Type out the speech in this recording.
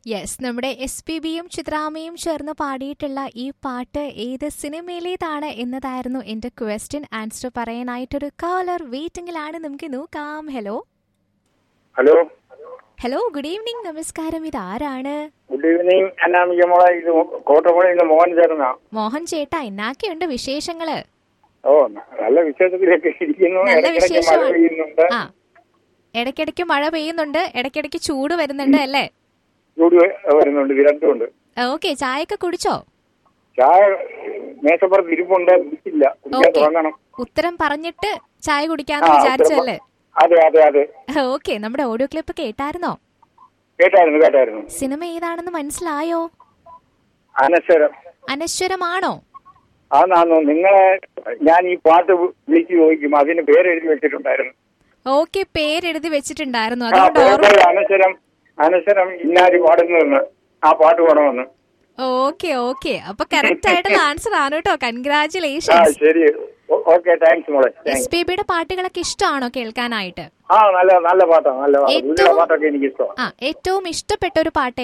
Yes നമ്മുടെ S P ബിയും ചിത്രാമയും ചേർന്ന് പാടിയിട്ടുള്ള ഈ പാട്ട് ഏത് സിനിമയിലേതാണ് എന്നതായിരുന്നു എന്റെ ക്വസ്റ്റ്യൻ ആൻസർ പറയാനായിട്ടൊരു കോളർ വെയിറ്റിംഗിലാണ് നമുക്ക് നോക്കാം hello hello hello good evening നമസ്കാരം ഇത് ആരാണ് ഗുഡ് ഈവനിങ് അനാമിക മോളെ ഇത് കോട്ടപ്പുഴയിൽ നിന്ന് മോഹൻ ചേർന്ന മോഹൻ ചേട്ടാ എന്നാക്കെയുണ്ട് വിശേഷങ്ങള് ഓ നല്ല വിശേഷത്തിലൊക്കെ ഇരിക്കുന്നു നല്ല ഇടയ്ക്കിടയ്ക്ക് മഴ വിശേഷമാണ്. പെയ്യുന്നുണ്ട് ആ ഇടയ്ക്കിടയ്ക്ക് മഴ പെയ്യുന്നുണ്ട് ഇടയ്ക്കിടയ്ക്ക് ചൂട് വരുന്നുണ്ട് അല്ലേ ചൂട് വരുന്നുണ്ട് ഇത് രണ്ടുമുണ്ട് ഓക്കെ ചായയൊക്കെ കുടിച്ചോ ചായ മേശപ്പുറത്ത് ഇരിപ്പുണ്ട് കുടിച്ചില്ല കുടിക്കാൻ ഓക്കെ തുടങ്ങണം ഉത്തരം പറഞ്ഞിട്ട് ചായ ആ, കുടിക്കാന്ന് ഉത്തരം വിചാരിച്ചല്ലേ അതെ അതെ അതെ ഓക്കെ നമ്മുടെ ഓഡിയോ ക്ലിപ്പ് കേട്ടായിരുന്നോ കേട്ടായിരുന്നു കേട്ടായിരുന്നു സിനിമ ഏതാണെന്ന് മനസ്സിലായോ അനശ്വരം അനശ്വരമാണോ അതാണോ നിങ്ങളെ ഞാൻ ഈ പാട്ട് വിളിച്ച് ചോദിക്കും അതിന് പേര് എഴുതി വെച്ചിട്ടുണ്ടായിരുന്നു ഓക്കെ പേരെഴുതി വെച്ചിട്ടുണ്ടായിരുന്നു ആ അതുകൊണ്ട് ഓർമ്മ പേര് അനശ്വരം അനശ്വരം ഇന്നാര് പാടുന്നതെന്ന് ആ പാട്ട് പാടണമെന്ന് ഓക്കെ ഓക്കെ അപ്പൊ കറക്റ്റ് ആയിട്ടുള്ള ആൻസർ ആണ് കേട്ടോ ആ കൺഗ്രാചുലേഷൻസ് ശരി ഓക്കെ താങ്ക്സ് മോളെ എസ് താങ്ക്സ് പി ബിയുടെ പാട്ടുകളൊക്കെ ഇഷ്ടമാണോ കേൾക്കാനായിട്ട് ആ നല്ല നല്ല പാട്ടാണ് നല്ല പാട്ട് ഏറ്റവും- പുള്ളിയുടെ പാട്ടൊക്കെ എനിക്ക് ഇഷ്ടമാണ് ആ ഏറ്റവും ഇഷ്ടപ്പെട്ട ഒരു പാട്ട്